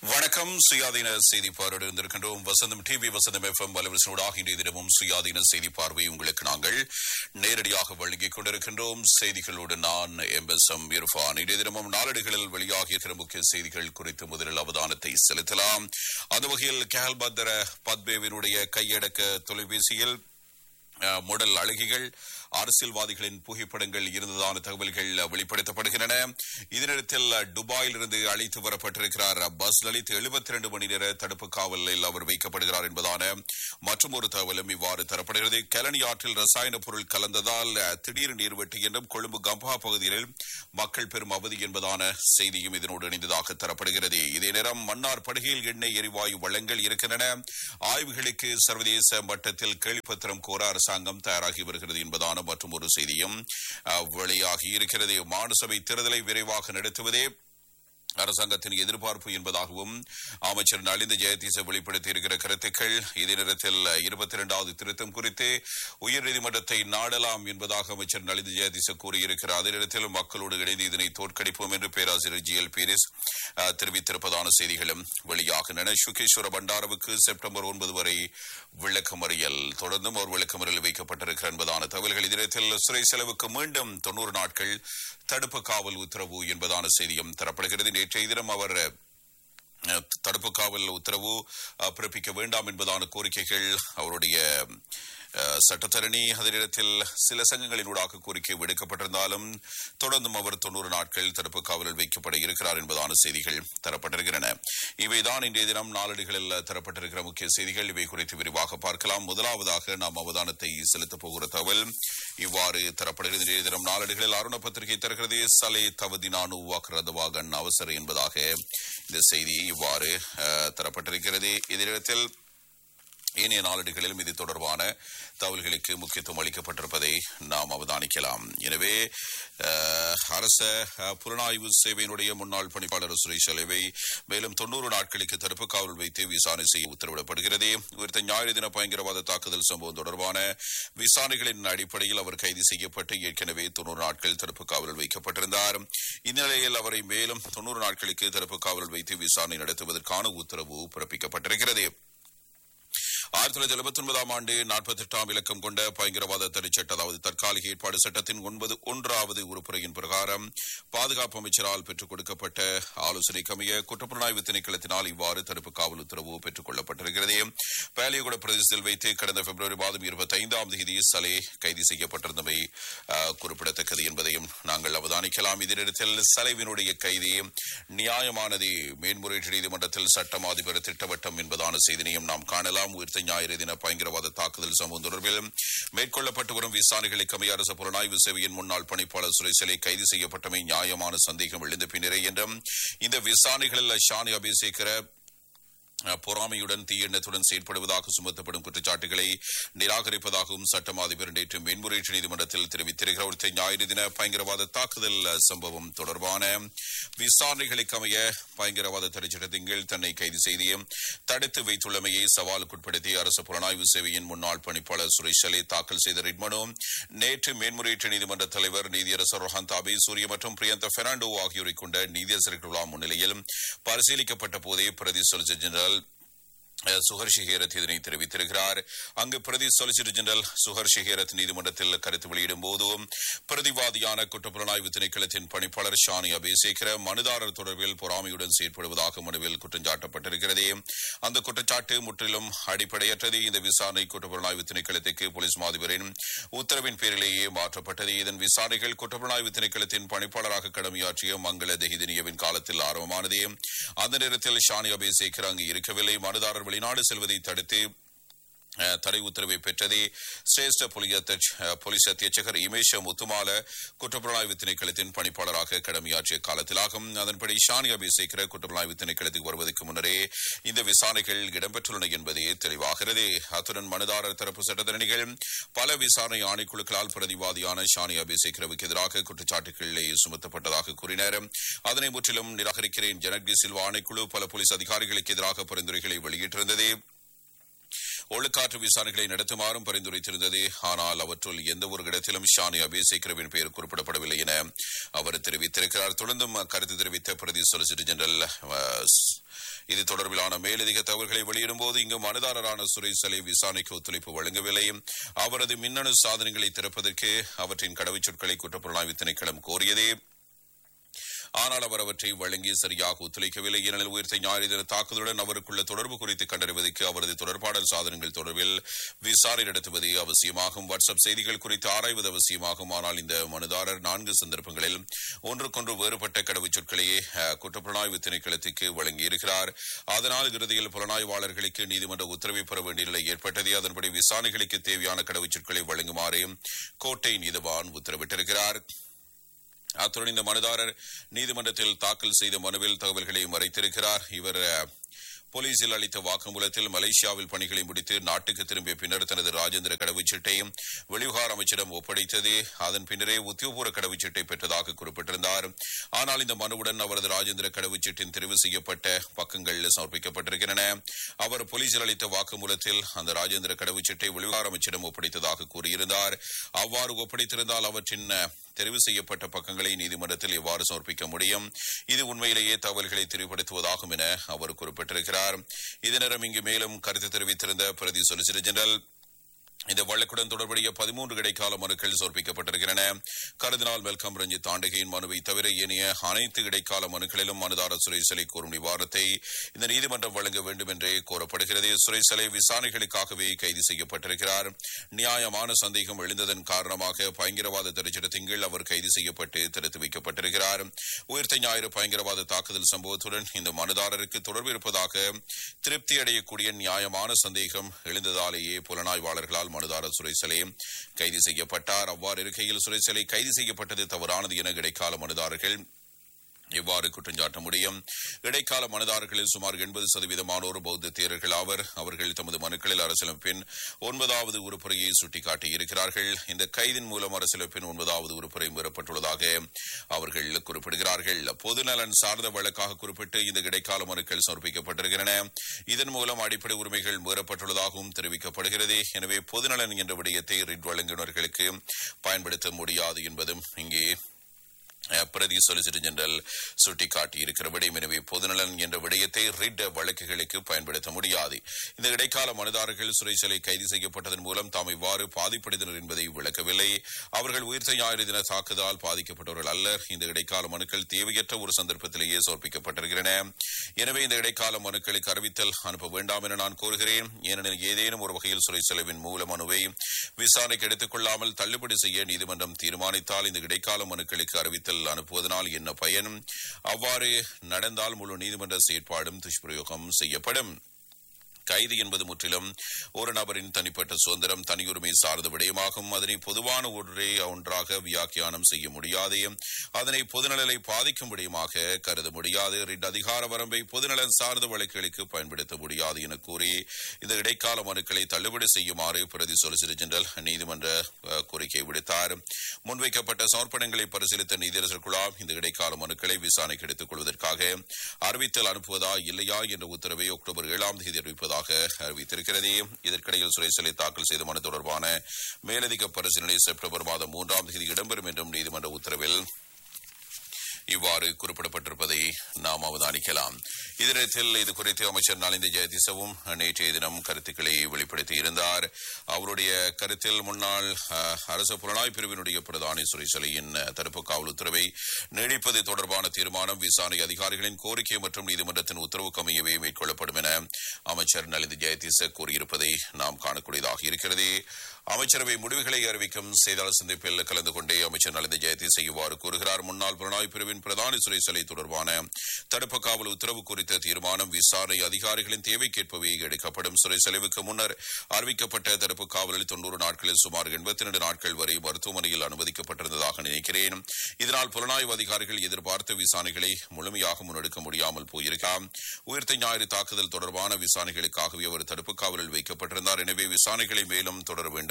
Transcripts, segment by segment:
வணக்கம் சுயாதீன செய்தி பார்வையோடு இருந்திருக்கின்றோம் வசந்தம் டிவி வசந்தம் எஃப்எம் வலைவரிசனோடாக இன்றைய தினமும் சுயாதீன செய்தி பார்வை உங்களுக்கு நாங்கள் நேரடியாக வழங்கிக் கொண்டிருக்கின்றோம் செய்திகளோடு நான் எம் எஸ் எம் இர்ஃபான் இன்றைய தினமும் நாளடிகளில் வெளியாகிய இருக்கிற முக்கிய செய்திகள் குறித்து முதலில் அவதானத்தை செலுத்தலாம் அந்த வகையில் கேல்பத்ர பத்பேவினுடைய கையடக்க தொலைபேசியில் அஹ், முடல் அழகிகள் அரசியல்வாதிகளின் புகைப்படங்கள் இருந்ததான தகவல்கள் வெளிப்படுத்தப்படுகின்றன இதனிடத்தில் துபாயிலிருந்து அழைத்து வரப்பட்டிருக்கிறார் பஸ் லலித் 72 மணி நேர தடுப்பு காவலில் அவர் வைக்கப்படுகிறார் என்பதான மற்றும் ஒரு தகவலும் இவ்வாறு தரப்படுகிறது கலனி ஆற்றில் ரசாயன பொருள் கலந்ததால் அஹ், திடீர் நீர்வெட்டு என்றும் கொழும்பு கம்பா பகுதியில் மக்கள் பெரும் அவதி என்பதான செய்தியும் இதனோடு இணைந்ததாக தரப்படுகிறது இதே நேரம் மன்னார் படுகையில் எண்ணெய் எரிவாயு வளங்கள் இருக்கின்றன ஆய்வுகளுக்கு சர்வதேச மட்டத்தில் கேள்விப்பத்திரம் கோர அரசாங்கம் தயாராகி வருகிறது என்பதான மற்றும் ஒரு செய்தியும் அஹ், வெளியாகி இருக்கிறது மாநிலசபை தேர்தலை விரைவாக நடத்துவதே அரசாங்கத்தின் எதிர்பார்ப்பு என்பதாகவும் அமைச்சர் நலிந்த ஜெயதீச வெளிப்படுத்தியிருக்கிற கருத்துக்கள் இதே நேரத்தில் இருபத்தி இரண்டாவது திருத்தம் குறித்து உயர்நீதிமன்றத்தை நாடலாம் என்பதாக அமைச்சர் நலிந்த ஜெயதீச கூறியிருக்கிறார் அதே நேரத்தில் மக்களோடு இணைந்து இதனை தோற்கடிப்போம் என்று பேராசிரியர் ஜி எல் பீரிஸ் அஹ், தெரிவித்திருப்பதான செய்திகளும் வெளியாகின்றன சுகேஸ்வர பண்டாரவுக்கு செப்டம்பர் ஒன்பது வரை விளக்கமறியல் தொடர்ந்தும் அவர் விளக்கமறியல் வைக்கப்பட்டிருக்கிறார் என்பதான தகவல்கள் இதனத்தில் சிறை செலவுக்கு மீண்டும் தொன்னூறு நாட்கள் தடுப்பு காவல் உத்தரவு என்பதான செய்தியும் தரப்படுகிறது நேற்றைய தினம் அவர் அஹ், தடுப்பு காவல் உத்தரவு அஹ், பிறப்பிக்க வேண்டாம் என்பதான கோரிக்கைகள் அவருடைய அஹ், சட்டத்தரணி அதே நேரத்தில் சில சங்கங்களினூடாக கோரிக்கை விடுக்கப்பட்டிருந்தாலும் தொடர்ந்தும் அவர் தொன்னூறு நாட்கள் தடுப்பு காவலில் வைக்கப்பட இருக்கிறார் என்பதான செய்திகள் தரப்பட்டிருக்கின்றன இவைதான் இன்றைய தினம் நாளடிகளில் தரப்பட்டிருக்கிற முக்கிய செய்திகள் இவை குறித்து விரிவாக பார்க்கலாம் முதலாவதாக நாம் அவதானத்தை செலுத்தப் போகிற தகவல் இவ்வாறு தரப்படுகிறது இன்றைய தினம் நாளடிகளில் அருண பத்திரிகை தருகிறது சலே தவதி நானு வாக்குறதவாகன் அவசர என்பதாக இந்த செய்தி இவ்வாறு அஹ், தரப்பட்டிருக்கிறது இதனிடத்தில் ஏனைய நாளடிகளிலும் இது தொடர்பான தகவல்களுக்கு முக்கியத்துவம் அளிக்கப்பட்டிருப்பதை நாம் அவதானிக்கலாம் எனவே அஹ், அரச அஹ், புலனாய்வு சேவையினுடைய முன்னாள் பணிப்பாளர் சுரேஷ் அலைவை மேலும் தொன்னூறு நாட்களுக்கு தடுப்பு காவல் வைத்து விசாரணை செய்ய உத்தரவிடப்படுகிறது குறித்த ஞாயிறு தின பயங்கரவாத தாக்குதல் சம்பவம் தொடர்பான விசாரணைகளின் அடிப்படையில் அவர் கைது செய்யப்பட்டு ஏற்கனவே தொன்னூறு நாட்கள் தடுப்பு காவலில் வைக்கப்பட்டிருந்தார் இந்நிலையில் அவரை மேலும் தொன்னூறு நாட்களுக்கு தடுப்பு காவலில் வைத்து விசாரணை நடத்துவதற்கான உத்தரவு பிறப்பிக்கப்பட்டிருக்கிறது ஆயிரத்தி தொள்ளாயிரத்தி எழுபத்தி ஒன்பதாம் ஆண்டு நாற்பத்தி எட்டாம் இலக்கம் கொண்ட பயங்கரவாத தடைச்சட்ட அதாவது தற்காலிக ஏற்பாடு சட்டத்தின் ஒன்பது ஒன்றாவது உறுப்புரையின் பிரகாரம் பாதுகாப்பு அமைச்சரால் பெற்றுக் கொடுக்கப்பட்ட ஆலோசனைக்கமைய குற்றப்புலனாய்வு திணைக்களத்தினால் இவ்வாறு தடுப்பு காவல் உத்தரவு பெற்றுக் கொள்ளப்பட்டிருக்கிறது பேலியகுட பிரதேசத்தில் வைத்து கடந்த பிப்ரவரி மாதம் இருபத்தி ஐந்தாம் தேதி சலே கைது செய்யப்பட்டிருந்தமை அஹ், குறிப்பிடத்தக்கது என்பதையும் நாங்கள் அவதானிக்கலாம் இதனிடத்தில் சலைவினுடைய கைது நியாயமானது மேன்முறையீட்டு நீதிமன்றத்தில் சட்டம் அதிபர் திட்டவட்டம் என்பதான செய்தினையும் நாம் காணலாம் உயிர்த்த ஞாயிறு தின பயங்கரவாத தாக்குதல் சம்பவம் தொடர்பில் மேற்கொள்ளப்பட்டு வரும் விசாரணைகளுக்கு அமைய அரசு புலனாய்வு சேவையின் முன்னாள் பணிப்பாளர் சுரேசலை கைது செய்யப்பட்டமை நியாயமான சந்தேகம் எழுந்த பின்னரே என்றும் இந்த விசாரணைகளில் ஷானி அபிஷேகர அஹ், பொறாமையுடன் தீயெண்ணத்துடன் செயற்படுவதாக சுமத்தப்படும் குற்றச்சாட்டுகளை நிராகரிப்பதாகவும் சட்டம் அதிபர் நேற்று மேன்முறையீட்டு நீதிமன்றத்தில் தெரிவித்திருக்கிறார் ஒருத்த ஞாயிறு தின பயங்கரவாத தாக்குதல் அஹ், சம்பவம் தொடர்பான விசாரணைகளுக்கு அமைய பயங்கரவாத தடைச்சட்டத்தின் கீழ் தன்னை கைது செய்து தடுத்து வைத்துள்ளமையை சவாலுக்குட்படுத்தி அரசு புலனாய்வு சேவையின் முன்னாள் பணிப்பாளர் சுரேஷ் அலே தாக்கல் செய்த ரிட் மனு நேற்று மேன்முறையீட்டு நீதிமன்ற தலைவர் நீதியரசர் ரொஹான் தாபே சூரிய மற்றும் பிரியந்த பெர்னாண்டோ ஆகியோரை கொண்ட நீதியரசர்கள் முன்னிலையில் பரிசீலிக்கப்பட்ட போதே பிரதி சொலிசிட்டர் ஜெனரல் அஹ், சுகர் ஷிகேரத் இதனை தெரிவித்திருக்கிறார் அங்கு பிரதி சொலிசிட்டர் ஜெனரல் சுகர் ஷிகேரத் நீதிமன்றத்தில் கருத்து வெளியிடும் போது பிரதிவாதியான குற்றப்புலனாய்வு திணைக்களத்தின் பணிப்பாளர் ஷானி அபிஷேகர மனுதாரர் தொடர்பில் பொறாமையுடன் செயற்படுவதாக மனுவில் குற்றம் சாட்டப்பட்டிருக்கிறது அந்த குற்றச்சாட்டு முற்றிலும் அடிப்படையற்றது இந்த விசாரணை குற்றப்புலனாய்வு திணைக்களத்துக்கு போலீஸ் மாதிபரின் உத்தரவின் பேரிலேயே மாற்றப்பட்டது இதன் விசாரணைகள் குற்றப்புலனாய்வு திணைக்களத்தின் பணிப்பாளராக கடமையாற்றிய மங்கள தெஹிதினியவின் காலத்தில் ஆரம்பமானது அந்த நேரத்தில் ஷானி அபிஷேகர் அங்கு இருக்கவில்லை மனுதாரர் வெளிநாடு செல்வதை தடுத்து அஹ், தடை உத்தரவை பெற்றதே சிரேஷ்ட புலி அத்தியட்ச- அஹ், போலீஸ் அத்தியட்சகர் இமேஷ முத்துமால குற்றப்புலனாய்வு திணைக்களத்தின் பணிப்பாளராக கடமையாற்றிய காலத்திலாகும் அதன்படி ஷானி அபிஷேகர குற்றப்புலனாய்வு திணைக்களத்துக்கு வருவதற்கு முன்னரே இந்த விசாரணைகள் இடம்பெற்றுள்ளன என்பதே தெளிவாகிறது அத்துடன் மனுதாரர் தரப்பு சட்டத்தரணிகள் பல விசாரணை ஆணைக்குழுக்களால் பிரதிவாதியான ஷானி அபிஷேகரவுக்கு எதிராக குற்றச்சாட்டுகளை சுமத்தப்பட்டதாக கூறினர் அதனை முற்றிலும் நிராகரிக்கிறேன் ஜனக் சில்வா ஆணைக்குழு பல போலீஸ் அதிகாரிகளுக்கு எதிராக பரிந்துரைகளை வெளியிட்டிருந்தது ஒழுக்காற்று விசாரணைகளை நடத்துமாறும் பரிந்துரைத்திருந்தது ஆனால் அவற்றுள் எந்த ஒரு இடத்திலும் ஷானி அபிஷேகரவின் பெயர் குறிப்பிடப்படவில்லை என அவர் தெரிவித்திருக்கிறார் தொடர்ந்தும் கருத்து தெரிவித்த பிரதி சொலிசிட்டர் ஜெனரல் அஹ், இது தொடர்பிலான மேலதிக தகவல்களை வெளியிடும் போது இங்கு மனுதாரரான சுரேஷ் சலை விசாரணைக்கு ஒத்துழைப்பு வழங்கவில்லை அவரது மின்னணு சாதனங்களை திறப்பதற்கு அவற்றின் கடவுச்சொற்களை குற்றப்புலனாய்வு திணைக்களம் கோரியது ஆனால் அவர் அவற்றை வழங்கி சரியாக ஒத்துழைக்கவில்லை ஏனெனில் உயிர்த்த ஞாயிறு தின தாக்குதலுடன் அவருக்குள்ள தொடர்பு குறித்து கண்டறிவதற்கு அவரது தொடர்பாடல் சாதனங்கள் தொடர்பில் விசாரணை நடத்துவது அவசியமாகும் வாட்ஸ்அப் செய்திகள் குறித்து ஆராய்வது அவசியமாகும் ஆனால் இந்த மனுதாரர் நான்கு சந்தர்ப்பங்களில் ஒன்றுக்கொன்று வேறுபட்ட கடவுச்சொற்களையே அஹ், குற்றப்புலனாய்வு திணைக்களத்துக்கு வழங்கியிருக்கிறார் அதனால் இறுதியில் புலனாய்வாளர்களுக்கு நீதிமன்ற உத்தரவை பெற வேண்டிய நிலை ஏற்பட்டது அதன்படி விசாரணைகளுக்கு தேவையான கடவுச்சொற்களை வழங்குமாறு கோட்டை நீதிவான் உத்தரவிட்டிருக்கிறார் அத்துடன் இந்த மனுதாரர் நீதிமன்றத்தில் தாக்கல் செய்த மனுவில் தகவல்களை மறைத்திருக்கிறார் இவர் அஹ், போலீசில் அளித்த வாக்குமூலத்தில் மலேசியாவில் பணிகளை முடித்து நாட்டுக்கு திரும்பிய பின்னர் தனது ராஜேந்திர கடவுச்சீட்டை வெளிவிவகார அமைச்சிடம் ஒப்படைத்தது அதன் பின்னரே உத்தியோகபூர்வ கடவுச்சீட்டை பெற்றதாக குறிப்பிட்டிருந்தார் ஆனால் இந்த மனுவுடன் அவரது ராஜேந்திர கடவுச்சீட்டின் தெரிவு செய்யப்பட்ட பக்கங்கள் சமர்ப்பிக்கப்பட்டிருக்கின்றன அவர் போலீசில் அளித்த வாக்குமூலத்தில் அந்த ராஜேந்திர கடவுச்சீட்டை வெளிவிவகார அமைச்சிடம் ஒப்படைத்ததாக கூறியிருந்தார் அவ்வாறு ஒப்படைத்திருந்தால் அவற்றின் அஹ், தெரிவு செய்யப்பட்ட பக்கங்களை நீதிமன்றத்தில் எவ்வாறு சமர்ப்பிக்க முடியும் இது உண்மையிலேயே தகவல்களை தெளிவுபடுத்துவதாகும் என அவர் குறிப்பிட்டிருக்கிறார் இதனிடம் இங்கு மேலும் கருத்து தெரிவித்திருந்த பிரதி சொலிசிட்டர் ஜெனரல் இந்த வழக்குடன் தொடர்புடைய பதிமூன்று இடைக்கால மனுக்கள் சமர்ப்பிக்கப்பட்டிருக்கின்றன கருதினால் வெல்கம் ரஞ்சித் ஆண்டகையின் மனுவை தவிர ஏனைய அனைத்து இடைக்கால மனுக்களிலும் மனுதாரர் சுரேசலை கோரும் நிவாரணத்தை இந்த நீதிமன்றம் வழங்க வேண்டும் என்றே கோரப்படுகிறது சுரேசலை விசாரணைகளுக்காகவே கைது செய்யப்பட்டிருக்கிறார் நியாயமான சந்தேகம் எழுந்ததன் காரணமாக பயங்கரவாத திருச்சிடத்தின் கீழ் அவர் கைது செய்யப்பட்டு தடுத்து வைக்கப்பட்டிருக்கிறார் உயிர்த்த ஞாயிறு பயங்கரவாத தாக்குதல் சம்பவத்துடன் இந்த மனுதாரருக்கு தொடர்பு இருப்பதாக திருப்தி அடையக்கூடிய நியாயமான சந்தேகம் எழுந்ததாலேயே புலனாய்வாளர்களால் மனுதாரர் சுரேசலே கைது செய்யப்பட்டார் அவ்வாறு இருக்கையில் சுரேசலை கைது செய்யப்பட்டது தவறானது என இடைக்கால மனுதாரர்கள் எவ்வாறு குற்றஞ்சாட்ட முடியும் இடைக்கால மனுதாரர்களில் சுமார் எண்பது சதவீதமானோர் பௌத்த தேரர்கள் ஆவர் அவர்கள் தமது மனுக்களில் அரசியலமைப்பின் ஒன்பதாவது உறுப்புரையை சுட்டிக்காட்டியிருக்கிறார்கள் இந்த கைதின் மூலம் அரசியலமைப்பின் ஒன்பதாவது உறுப்புரை மீறப்பட்டுள்ளதாக அவர்கள் குறிப்பிடுகிறார்கள் பொதுநலன் சார்ந்த வழக்காக குறிப்பிட்டு இந்த இடைக்கால மனுக்கள் சமர்ப்பிக்கப்பட்டிருக்கின்றன இதன் மூலம் அடிப்படை உரிமைகள் மீறப்பட்டுள்ளதாகவும் தெரிவிக்கப்படுகிறது எனவே பொதுநலன் என்ற விடயத்தை ரிட் வழங்குநர்களுக்கு பயன்படுத்த முடியாது என்பதும் இங்கே அஹ், பிரதி சொலிசிட்டர் ஜெனரல் சுட்டிக்காட்டியிருக்கிற விடயம் எனவே பொதுநலன் என்ற விடயத்தை ரிட் வழக்குகளுக்கு பயன்படுத்த முடியாது இந்த இடைக்கால மனுதாரர்கள் சுரேசலை கைது செய்யப்பட்டதன் மூலம் தாம் இவ்வாறு பாதிப்படைந்தனர் என்பதை விளக்கவில்லை அவர்கள் உயிர்த்த ஞாயிறு தின தாக்குதலால் பாதிக்கப்பட்டவர்கள் அல்லர் இந்த இடைக்கால மனுக்கள் தேவையற்ற ஒரு சந்தர்ப்பத்திலேயே சமர்ப்பிக்கப்பட்டிருக்கின்றன எனவே இந்த இடைக்கால மனுக்களுக்கு அறிவித்தல் அனுப்ப வேண்டாம் என நான் கோருகிறேன் ஏனெனில் ஏதேனும் ஒரு வகையில் சுரேசலவின் மூல மனுவை விசாரணைக்கு எடுத்துக் கொள்ளாமல் தள்ளுபடி செய்ய நீதிமன்றம் தீர்மானித்தால் இந்த இடைக்கால மனுக்களுக்கு அறிவித்தல் அனுப்புவதனால் என்ன பயன் அவ்வாறு நடந்தால் முழு நீதிமன்ற செயற்பாடும் துஷ்பிரயோகம் செய்யப்படும் கைது என்பது முற்றிலும் ஒரு நபரின் தனிப்பட்ட சுதந்திரம் தனியுரிமை சார்ந்த விடயமாகும் அதனை பொதுவான ஒன்றே ஒன்றாக வியாக்கியானம் செய்ய முடியாது அதனை பொதுநலனை பாதிக்கும் விடயமாக கருத முடியாது ரிட் அதிகார வரம்பை பொதுநலன் சார்ந்த வழக்குகளுக்கு பயன்படுத்த முடியாது என கூறி இந்த இடைக்கால மனுக்களை தள்ளுபடி செய்யுமாறு பிரதி சொலிசிட்டர் ஜெனரல் நீதிமன்ற அஹ், கோரிக்கை விடுத்தார் முன்வைக்கப்பட்ட சமர்ப்பணங்களை பரிசீலித்த நீதியரசர் குழாம் இந்த இடைக்கால மனுக்களை விசாரணைக்கு எடுத்துக் கொள்வதற்காக அறிவித்தல் அனுப்புவதா இல்லையா என்ற உத்தரவை அக்டோபர் ஏழாம் தேதி அறிவிப்பதாக அறிவித்திருக்கிறது இதற்கிடையில் சுரேசலை தாக்கல் செய்த மனு தொடர்பான மேலதிக பரிசீலனை செப்டம்பர் மாதம் மூன்றாம் தேதி இடம்பெறும் என்றும் நீதிமன்ற உத்தரவில் இவ்வாறு குறிப்பிடப்பட்டிருப்பதை நாம் அவதானிக்கலாம் இதனத்தில் இது குறித்து அமைச்சர் நலிந்த ஜெயதிசவும் நேற்றைய தினம் கருத்துக்களை வெளிப்படுத்தி இருந்தார் அவருடைய கருத்தில் முன்னாள் அஹ், அரசு புலனாய்வு பிரிவினுடைய பிரதானி சுரேசலையின் தடுப்பு காவல் உத்தரவை நீடிப்பது தொடர்பான தீர்மானம் விசாரணை அதிகாரிகளின் கோரிக்கை மற்றும் நீதிமன்றத்தின் உத்தரவுக்கு அமையவே மேற்கொள்ளப்படும் என அமைச்சர் நலிந்த ஜெயதிச கூறியிருப்பதை நாம் காணக்கூடியதாக இருக்கிறது அமைச்சரவை முடிவுகளை அறிவிக்கும் செய்தியாளர் சந்திப்பில் கலந்து கொண்டே அமைச்சர் நலிந்த ஜெயதிச இவ்வாறு கூறுகிறார் முன்னாள் புலனாய்வு பிரிவின் பிரதானி சுரேசலை தொடர்பான தடுப்பு காவல் உத்தரவு குறித்த தீர்மானம் விசாரணை அதிகாரிகளின் தேவைக்கேற்பவே எடுக்கப்படும் சுரேசலைவுக்கு முன்னர் அறிவிக்கப்பட்ட தடுப்பு காவலில் தொன்னூறு நாட்களில் சுமார் எண்பத்தி இரண்டு நாட்கள் வரை மருத்துவமனையில் அனுமதிக்கப்பட்டிருந்ததாக நினைக்கிறேன் இதனால் புலனாய்வு அதிகாரிகள் எதிர்பார்த்த விசாரணைகளை முழுமையாக முன்னெடுக்க முடியாமல் போயிருக்கலாம் உயிர்த்த ஞாயிறு தாக்குதல் தொடர்பான விசாரணைகளுக்காகவே அவர் தடுப்பு காவலில் வைக்கப்பட்டிருந்தார் எனவே விசாரணைகளை மேலும் தொடர வேண்டுமா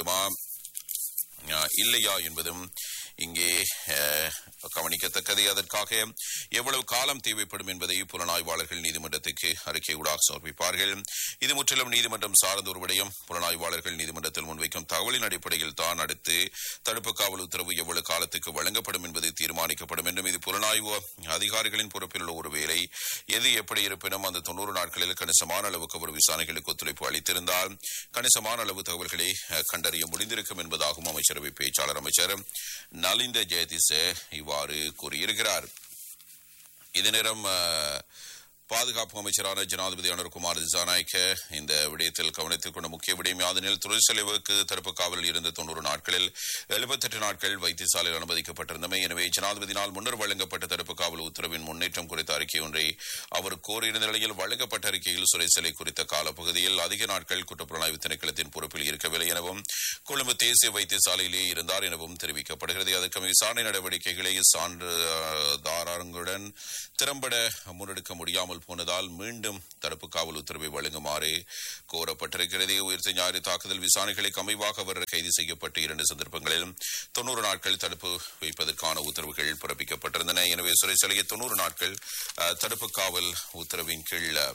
அஹ், இல்லையா என்பதும் இங்கே அஹ், கவனிக்கத்தக்கது அதற்காக எவ்வளவு காலம் தேவைப்படும் என்பதை புலனாய்வாளர்கள் நீதிமன்றத்துக்கு அறிக்கை ஊடாக சமர்ப்பிப்பார்கள் இது முற்றிலும் நீதிமன்றம் சார்ந்த ஒரு விடயம் புலனாய்வாளர்கள் நீதிமன்றத்தில் முன்வைக்கும் தகவலின் அடிப்படையில் தான் அடுத்து தடுப்பு காவல் உத்தரவு எவ்வளவு காலத்துக்கு வழங்கப்படும் என்பது தீர்மானிக்கப்படும் என்றும் இது புலனாய்வு அதிகாரிகளின் பொறுப்பில் உள்ள ஒரு வேலை எது எப்படி இருப்பினும் அந்த தொண்ணூறு நாட்களில் கணிசமான அளவுக்கு அவர் விசாரணைகளுக்கு ஒத்துழைப்பு அளித்திருந்தால் கணிசமான அளவு தகவல்களை அஹ், கண்டறிய முடிந்திருக்கும் என்பதாகவும் அமைச்சரவை பேச்சாளர் அமைச்சர் நலிந்த ஜெயதிச இவ்வாறு கூறியிருக்கிறார் இதே நேரம் அஹ், பாதுகாப்பு அமைச்சரான ஜனாதிபதி அனுர்குமார் திசாநாயக்க இந்த விடயத்தில் கவனித்துக் கொண்ட முக்கிய விடயம் யாதெனில் தொழிற்செலவுக்கு தடுப்பு காவலில் இருந்த தொண்ணூறு நாட்களில் எழுபத்தெட்டு நாட்கள் வைத்தியசாலையில் அனுமதிக்கப்பட்டிருந்தமை எனவே ஜனாதிபதியினால் முன்னர் வழங்கப்பட்ட தடுப்பு காவல் உத்தரவின் முன்னேற்றம் குறித்த அறிக்கை ஒன்றை அவர் கோரியிருந்த நிலையில் வழங்கப்பட்ட அறிக்கையில் சிறைச்சலை குறித்த காலப்பகுதியில் அதிக நாட்கள் குற்றப்புலனாய்வு திணைக்களத்தின் பொறுப்பில் இருக்கவில்லை எனவும் கொழும்பு தேசிய வைத்தியசாலையிலே இருந்தார் எனவும் தெரிவிக்கப்படுகிறது அதற்கு விசாரணை நடவடிக்கைகளை சான்றுதாரங்களுடன் திறம்பட முன்னெடுக்க முடியாமல் போனதால் மீண்டும் தடுப்பு காவல் உத்தரவை வழங்குமாறு கோரப்பட்டிருக்கிறது உயிர்த்த ஞாயிறு தாக்குதல் விசாரணைகளுக்கு அமைவாக அவர் கைது செய்யப்பட்டு இரண்டு சந்தர்ப்பங்களில் தொன்னூறு நாட்கள் தடுப்பு வைப்பதற்கான உத்தரவுகள் பிறப்பிக்கப்பட்டிருந்தன எனவே சிறைச்சாலையை தொன்னூறு நாட்கள் அஹ், தடுப்பு காவல் உத்தரவின் கீழ் அஹ்,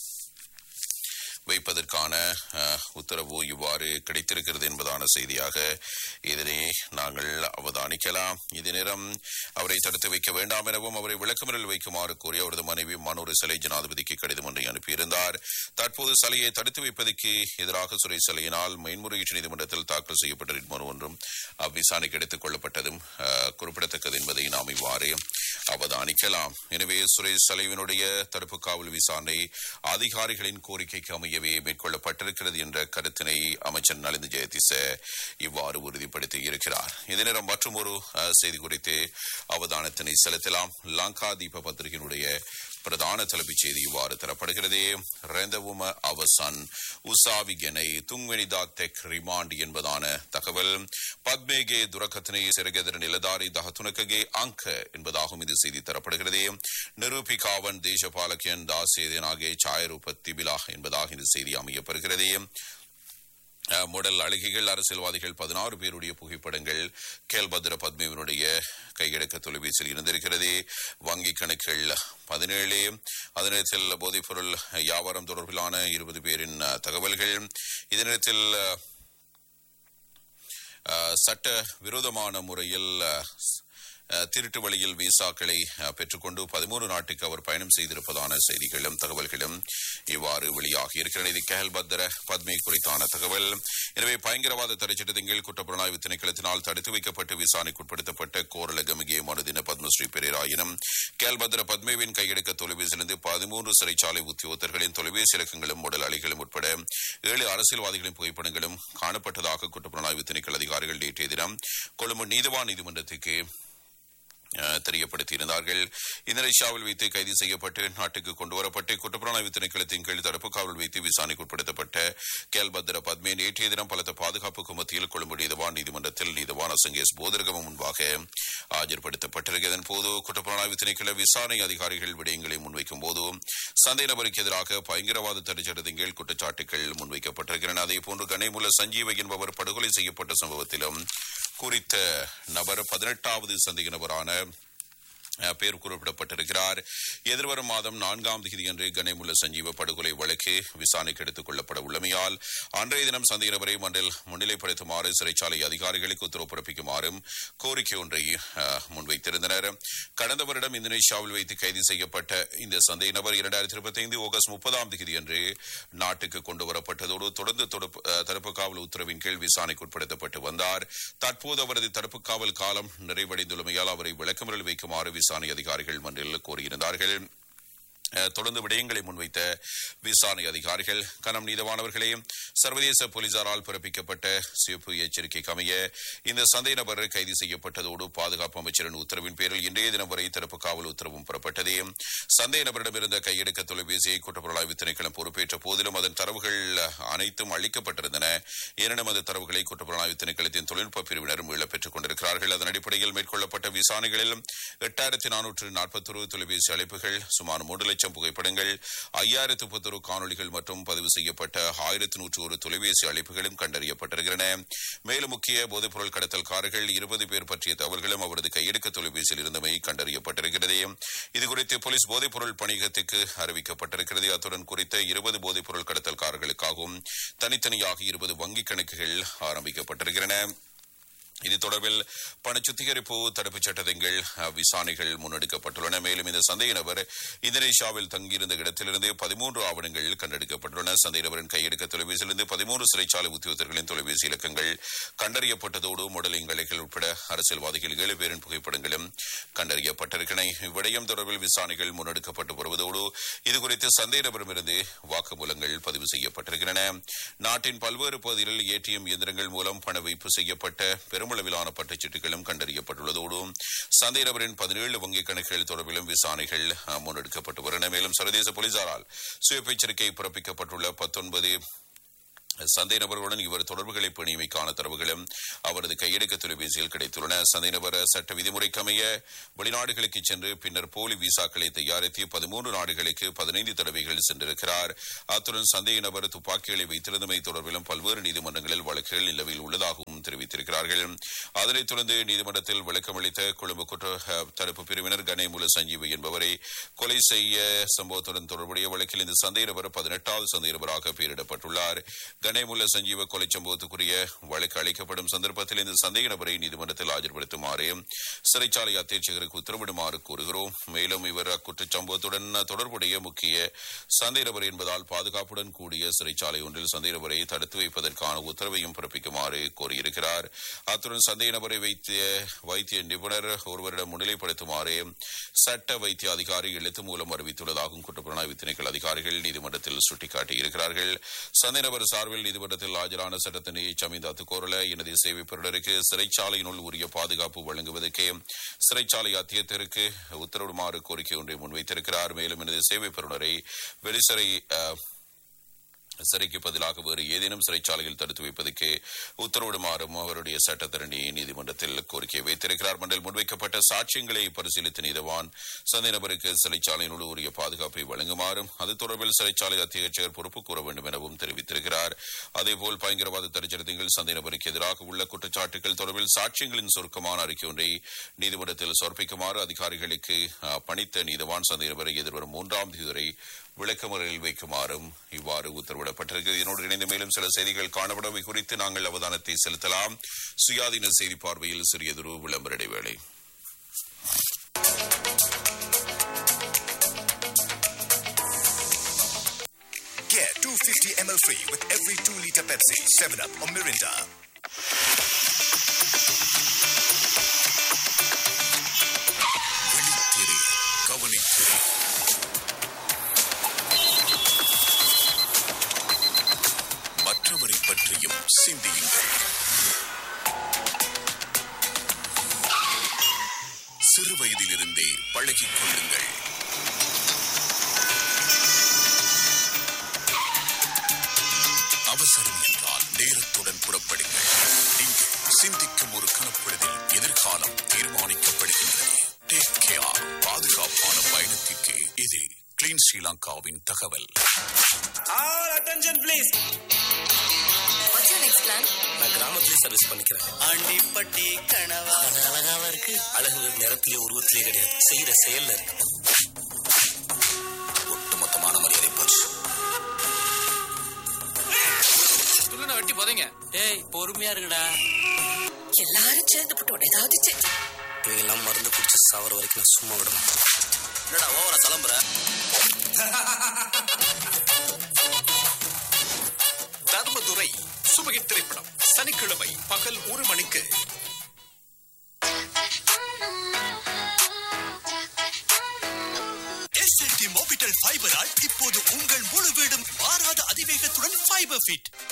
வைப்பதற்கான அஹ், உத்தரவு இவ்வாறு கிடைத்திருக்கிறது என்பதான செய்தியாக இதனை நாங்கள் அவதானிக்கலாம் இதே நேரம் அவரை தடுத்து வைக்க வேண்டாம் எனவும் அவரை விளக்கமறில் வைக்குமாறு கோரி அவரது மனைவி மனோரு சிலை ஜனாதிபதிக்கு கடிதம் ஒன்றை அனுப்பியிருந்தார் தற்போது சிலையை தடுத்து வைப்பதற்கு எதிராக சுரை சிலையினால் மேன்முறையீட்டு நீதிமன்றத்தில் தாக்கல் செய்யப்பட்ட ரிட் மனு ஒன்றும் அவ்விசாரணைக்கு எடுத்துக் கொள்ளப்பட்டதும் அஹ், குறிப்பிடத்தக்கது என்பதை நாம் இவ்வாறு அவதானிக்கலாம் எனவே சுரேஷ் சலைவினுடைய தடுப்பு காவல் விசாரணை அதிகாரிகளின் கோரிக்கைக்கு அமையவே மேற்கொள்ளப்பட்டிருக்கிறது என்ற கருத்தினை அமைச்சர் நலிந்த ஜெயதிச இவ்வாறு உறுதிப்படுத்தி இருக்கிறார் இதே நேரம் மற்றும் ஒரு செய்தி குறித்து அவதானத்தினை செலுத்தலாம் லங்கா தீப பத்திரிகையினுடைய பிரதான தலைப்புச் செய்தி இவ்வாறு தரப்படுகிறது ரெந்தவும அவசன் உசாவிகனை துங்வெனிதா தெக் ரிமாண்ட் என்பதான தகவல் பத்மேகே துரக்கத்தினை சிறகெதிர நிலதாரி தகத்துனக்ககே அங்க என்பதாகவும் இது செய்தி தரப்படுகிறது நிரூபிகாவன் தேசபாலக்கியன் தாசேதனாகே சாயரூப திபிலா என்பதாக இந்த செய்தி அமையப்பெறுகிறது அஹ், முடல் அழகிகள் அரசியல்வாதிகள் பதினாறு பேருடைய புகைப்படங்கள் கேல்பத்ர பத்மேவனுடைய கையடக்க தொலைபேசியில் இருந்திருக்கிறது வங்கி கணக்குகள் பதினேழு அதே நேரத்தில் போதைப்பொருள் வியாபாரம் தொடர்பிலான இருபது பேரின் அஹ், தகவல்கள் இதே நேரத்தில் அஹ், அஹ், சட்ட விரோதமான முறையில் அஹ், அஹ், திருட்டு வழியில் விசாக்களை அஹ், பெற்றுக்கொண்டு பதிமூணு நாட்டுக்கு அவர் பயணம் செய்திருப்பதான செய்திகளும் தகவல்களும் இவ்வாறு வெளியாகி இருக்கிறது இது கேல்பத்ர பத்மை குறித்தான தகவல் எனவே பயங்கரவாத தடைச்சட்டத்தின் கீழ் குற்றப்புலனாய்வு திணைக்களத்தினால் தடுத்து வைக்கப்பட்டு விசாரணைக்குட்படுத்தப்பட்ட கோரலகமிகே மனுதின பத்மஸ்ரீ பெரேராயினும் கேல்பத்ர பத்மேவின் கையெடுக்க தொலைபேசியிலிருந்து பதிமூன்று சிறைச்சாலை உத்தியோகத்தர்களின் தொலைபேசி இலக்கங்களும் உடல் அலிகளும் உட்பட ஏழு அரசியல்வாதிகளின் புகைப்படங்களும் காணப்பட்டதாக குற்றப்புலனாய்வு திணைக்கள அதிகாரிகள் நேற்றைய தினம் கொழும்பு நீதிவான் நீதிமன்றத்துக்கு அஹ், தெரியப்படுத்தியிருந்தார்கள் இந்தோனேஷியாவில் வைத்து கைது செய்யப்பட்டு நாட்டுக்கு கொண்டுவரப்பட்டு குற்றப்புலனாய்வு திணைக்களத்தின் கீழ் தடுப்பு காவல் வைத்து விசாரணைக்கு உட்படுத்தப்பட்ட கேல்பத்ர பத்மே நேற்றைய தினம் பலத்த பாதுகாப்புக்கு மத்தியில் கொழும்பு நீதவான் நீதிமன்றத்தில் நீதவான் சங்கேஷ் போதர்கம முன்பாக ஆஜர்படுத்தப்பட்டிருக்கு இதன் போது குற்றப்புலனாய்வு திணைக்கள விசாரணை அதிகாரிகள் விடயங்களை முன்வைக்கும் போது சந்தேக நபருக்கு எதிராக பயங்கரவாத தடைச்சட்டத்தின் கீழ் குற்றச்சாட்டுகள் முன்வைக்கப்பட்டிருக்கின்றன அதே போன்று கனைமுல சஞ்சீவ என்பவர் படுகொலை செய்யப்பட்ட சம்பவத்திலும் குறித்த நபர் பதினெட்டாவது சந்தேக நபரான அஹ், பேர் குறிப்பிடப்பட்டிருக்கிறார் எதிர்வரும் மாதம் நான்காம் தேதியன்று கனைமுல்ல சஞ்சீவ படுகொலை வழக்கு விசாரணைக்கு எடுத்துக் கொள்ளப்பட உள்ளமையால் அன்றைய தினம் சந்தேக நபரை மன்றில் முன்னிலைப்படுத்துமாறு சிறைச்சாலை அதிகாரிகளுக்கு உத்தரவு பிறப்பிக்குமாறும் கோரிக்கை ஒன்றை அஹ், முன்வைத்திருந்தனர் கடந்த வருடம் இந்தோனேஷியாவில் வைத்து கைது செய்யப்பட்ட இந்த சந்தேக நபர் இரண்டாயிரத்தி இருபத்தி ஐந்து ஆகஸ்ட் முப்பதாம் தேதியன்று நாட்டுக்கு கொண்டு வரப்பட்டதோடு தொடர்ந்து தொடுப்பு- அஹ், தடுப்பு காவல் உத்தரவின் கீழ் விசாரணைக்கு உட்படுத்தப்பட்டு வந்தார் தற்போது அவரது தடுப்பு காவல் காலம் நிறைவடைந்துள்ளமையால் அவரை விளக்கமறில் வைக்குமாறு விசாரணை அதிகாரிகள் மன்றில் கோரியிருந்தார்கள் அஹ், தொடர்ந்து விடயங்களை முன்வைத்த விசாரணை அதிகாரிகள் கனம் நீதவானவர்களே சர்வதேச போலீசாரால் பிறப்பிக்கப்பட்ட சிவப்பு எச்சரிக்கைக்கு அமைய இந்த சந்தேக நபர் கைது செய்யப்பட்டதோடு பாதுகாப்பு அமைச்சரின் உத்தரவின் பேரில் இன்றைய தினம் வரை தடுப்பு காவல் உத்தரவும் பெறப்பட்டது சந்தேக நபரிடம் இருந்த கையெடுக்க தொலைபேசியை குற்றப்புலனாய்வு திணைக்களம் பொறுப்பேற்ற போதிலும் அதன் தரவுகள் அனைத்தும் அளிக்கப்பட்டிருந்தன எனினும் அந்த தரவுகளை குற்றப்புலனாய்வு திணைக்களத்தின் தொழில்நுட்ப பிரிவினர் மீளப் பெற்றுக் கொண்டிருக்கிறார்கள் அதன் அடிப்படையில் மேற்கொள்ளப்பட்ட விசாரணைகளில் எட்டாயிரத்தி நானூற்று நாற்பத்தொரு தொலைபேசி அழைப்புகள் சுமார் மூன்று லட்சம் புகைப்படங்கள் ஐயாயிரத்து முப்பத்தொரு காணொலிகள் மற்றும் பதிவு செய்யப்பட்ட ஆயிரத்து நூற்று ஒரு தொலைபேசி அழைப்புகளும் கண்டறியப்பட்டிருக்கின்றன மேலும் முக்கிய போதைப்பொருள் கடத்தல்காரர்கள் இருபது பேர் பற்றிய தகவல்களும் அவரது கையெடுக்க தொலைபேசியில் இருந்தமை கண்டறியப்பட்டிருக்கிறது இதுகுறித்து போலீஸ் போதைப்பொருள் பணியகத்துக்கு அறிவிக்கப்பட்டிருக்கிறது அத்துடன் குறித்த இருபது போதைப்பொருள் கடத்தல்காரர்களுக்காகவும் தனித்தனியாக இருபது வங்கிக் கணக்குகள் ஆரம்பிக்கப்பட்டிருக்கின்றன இது தொடர்பில் பண சுத்திகரிப்பு தடுப்புச் சட்டத்தின் கீழ் அஹ், விசாரணைகள் முன்னெடுக்கப்பட்டுள்ளன மேலும் இந்த சந்தேக நபர் இந்தோனேஷியாவில் தங்கியிருந்த இடத்திலிருந்து பதிமூன்று ஆவணங்கள் கண்டெடுக்கப்பட்டுள்ளன சந்தேக நபரின் கையெடுக்க தொலைபேசியிலிருந்து பதிமூன்று சிறைச்சாலை உத்தியோகத்தர்களின் தொலைபேசி இலக்கங்கள் கண்டறியப்பட்டதோடு மாடலிங் அலைகள் உட்பட அரசியல்வாதிகள் ஏழு பேரின் புகைப்படங்களும் கண்டறியப்பட்டிருக்கின்றன இவ்விடயம் தொடர்பில் விசாரணைகள் முன்னெடுக்கப்பட்டு வருவதோடு இதுகுறித்து சந்தேக நபரிடமிருந்து வாக்குமூலங்கள் பதிவு செய்யப்பட்டிருக்கின்றன நாட்டின் பல்வேறு பகுதிகளில் ஏடிஎம் இயந்திரங்கள் மூலம் பண வைப்பு செய்யப்பட்ட பெருமளவிலான பட்டுச்சீட்டுகளும் கண்டறியப்பட்டுள்ளதோடு சந்தேக நபரின் பதினேழு வங்கிக் கணக்குகள் தொடர்பிலும் விசாரணைகள் அஹ், முன்னெடுக்கப்பட்டு வருகின்றன மேலும் சர்வதேச போலீசாரால் சுய எச்சரிக்கை பிறப்பிக்கப்பட்டுள்ள பத்தொன்பது சந்தேக நபர்களுடன் இவர் தொடர்புகளை பேணியமைக்கான தரவுகளும் அவரது கையெடுக்க தொலைபேசியில் கிடைத்துள்ளன சந்தேக நபர் சட்ட விதிமுறைக்கமைய வெளிநாடுகளுக்கு சென்று பின்னர் போலி விசாக்களை தயாரித்து பதிமூன்று நாடுகளுக்கு பதினைந்து தடவைகள் சென்றிருக்கிறார் அத்துடன் சந்தேக நபர் துப்பாக்கிகளை வைத்திருந்தமை தொடர்பிலும் பல்வேறு நீதிமன்றங்களில் வழக்குகள் நிலவில் உள்ளதாகவும் தெரிவித்திருக்கிறார்கள் அதனைத் தொடர்ந்து நீதிமன்றத்தில் விளக்கமளித்த கொழும்பு குற்ற அஹ், தடுப்பு பிரிவினர் கணேமுல சஞ்சீவி என்பவரை கொலை செய்ய சம்பவத்துடன் தொடர்புடைய வழக்கில் இந்த சந்தேக நபர் பதினெட்டாவது சந்தேக நபராக பெயரிடப்பட்டுள்ளார் கணேமுல்ல சஞ்சீவ கொலை சம்பவத்துக்குரிய வழக்கு அளிக்கப்படும் சந்தர்ப்பத்தில் இந்த சந்தேக நபரை நீதிமன்றத்தில் ஆஜர்படுத்துமாறு சிறைச்சாலை அத்தியட்சகருக்கு உத்தரவிடுமாறு கூறுகிறோம் மேலும் இவர் அக்குற்றச் சம்பவத்துடன் தொடர்புடைய முக்கிய சந்தேக நபர் என்பதால் பாதுகாப்புடன் கூடிய சிறைச்சாலை ஒன்றில் சந்தேக நபரை தடுத்து வைப்பதற்கான உத்தரவையும் பிறப்பிக்குமாறு கோரியிருக்கிறார் அத்துடன் சந்தேக நபரை வைத்திய வைத்திய நிபுணர் ஒருவரிடம் முன்னிலைப்படுத்துமாறு சட்ட வைத்திய அதிகாரி எழுத்து மூலம் அறிவித்துள்ளதாகவும் குற்றப்புலனாய்வு திணைக்கள் அதிகாரிகள் நீதிமன்றத்தில் சுட்டிக்காட்டியிருக்கிறார்கள் சந்தேக நபர் சார்பில் நீதிமன்றத்தில் ஆஜரான சட்டத்தினை சமீதாத்து கோரல எனது சேவை பெறுநருக்கு சிறைச்சாலையினுள் உரிய பாதுகாப்பு வழங்குவதற்கு சிறைச்சாலை அத்தியத்திற்கு உத்தரவிடுமாறு கோரிக்கை ஒன்றை முன்வைத்திருக்கிறார் மேலும் எனது சேவை பெறுநரை வெளிசிறை அஹ், சிறைக்கு பதிலாக வேறு ஏதேனும் சிறைச்சாலையில் தடுத்து வைப்பதற்கு உத்தரவிடுமாறும் அவருடைய சட்டத்தரணி நீதிமன்றத்தில் கோரிக்கை வைத்திருக்கிறார் மண்டல் முன்வைக்கப்பட்ட சாட்சியங்களை பரிசீலித்த நீதவான் சந்தேக நபருக்கு சிறைச்சாலையினுள் உரிய பாதுகாப்பை வழங்குமாறும் அது தொடர்பில் சிறைச்சாலை அத்தியட்சகர் பொறுப்பு கூற வேண்டும் எனவும் தெரிவித்திருக்கிறார் அதேபோல் பயங்கரவாத தரிச்சனத்தில் சந்தேக நபருக்கு எதிராக உள்ள குற்றச்சாட்டுகள் தொடர்பில் சாட்சியங்களின் சுருக்கமான அறிக்கை ஒன்றை நீதிமன்றத்தில் சமர்ப்பிக்குமாறு அதிகாரிகளுக்கு அஹ், பணித்த நீதவான் சந்தேக நபரை எதிர்வரும் மூன்றாம் தேதி வரை விளக்கமறையில் வைக்குமாறும் இவ்வாறு உத்தரவிடப்பட்டிருக்கு இதனோடு இணைந்து மேலும் சில செய்திகள் காணப்படவை குறித்து நாங்கள் அவதானத்தை செலுத்தலாம் சுயாதீன செய்தி பார்வையில் சிறியதொரு விளம்பர இடைவேளை Get 250 ml free with every 2 liter Pepsi, 7 Up or Mirinda. வெளித்திரை கவனித்திரை மற்றவரை பற்றியும் சிந்தியுங்கள் சிறு வயதிலிருந்தே பழகிக் கொள்ளுங்கள் அவசரம் என்றால் நேரத்துடன் புறப்படுங்கள் நீங்கள் சிந்திக்கும் ஒரு கணப்பொழுதில் எதிர்காலம் தீர்மானிக்கப்படுகின்றது டேக் கேர் பாதுகாப்பான பயணத்திற்கு இது கிளீன் ஸ்ரீலங்காவின் தகவல் all attention please What's your next plan? நான் கிராமத்திலே சர்வீஸ் பண்ணிக்கிறேன் ஆண்டிப்பட்டி கனவா அழகாவா இருக்கு அழகு நிறத்திலே உருவத்திலே கிடையாது செய்யற செயல்ல இருக்கு ஒட்டுமொத்தமான மரியாதை போச்சு துள்ளுன வெட்டி போதீங்க டேய் பொறுமையா இருக்குடா எல்லாரும் சேர்ந்து போட்டு உன்னை ஏதாவது செஞ்சு இவங்கெல்லாம் மருந்து குடிச்சு சாவர வரைக்கும் நான் சும்மா விட மாட்டேன் என்னடா ஓவரா கிளம்புற தர்மதுரை சுபகி திரைப்படம் சனிக்கிழமை பகல் ஒரு மணிக்கு SLT Mobitel ஃபைபரால் இப்போது உங்கள் முழு வீடும் மாறாத அதிவேகத்துடன் ஃபைபர் ஃபிட்